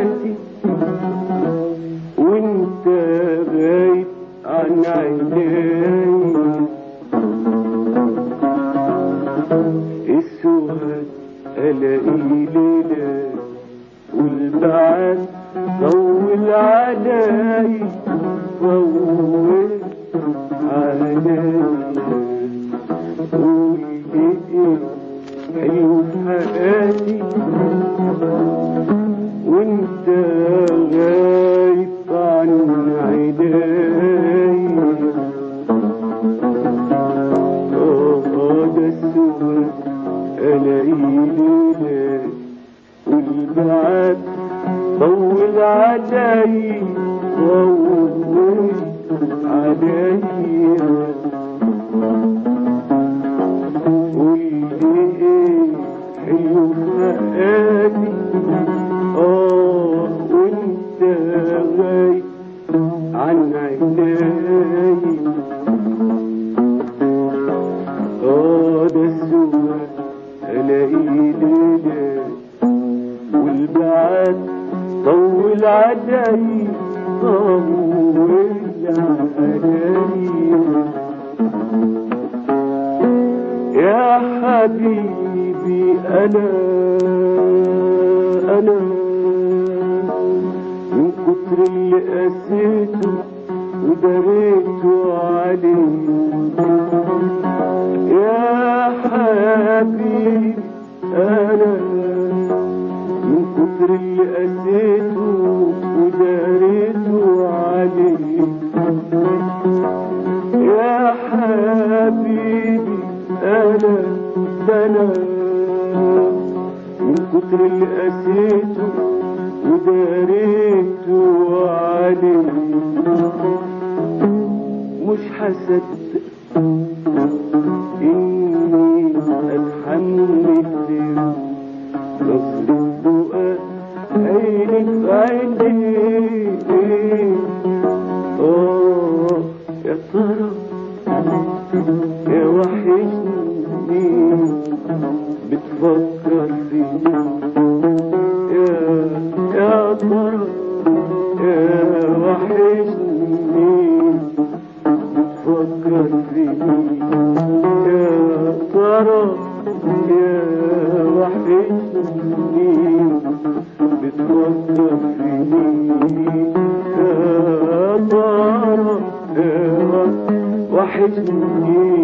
حياتي وانت غايب عن عيني السواد الاقي ليلة والبعد طول علي طول علي قولي ايه حلو في حياتي وانت غايب عن عيني اه ده السواد الاقي ليلة والبعد طول علي طول علي قولي ايه حلو فؤادي اه وانت غايب عن عيني اه ده السواد الاقي ليلة والبعد طول علي طول علي يا حبيبي أنا أنا من كتر اللي قسيته ودريته عليه يا حبيبي أنا من كتر اللي قسيته ودريته عليه يا حبيبي أنا ده أنا من كتر اللي قسيته وداريته عليه مش هصدق إني أتحمل نصر الدقاء عيني في عيني آه يا ترى يا وحشني بتفكر فيني يا يا ترى يا وحشني بتفكر فيني يا ترى يا وحشني بتفكر فيني يا ترى يا وحشني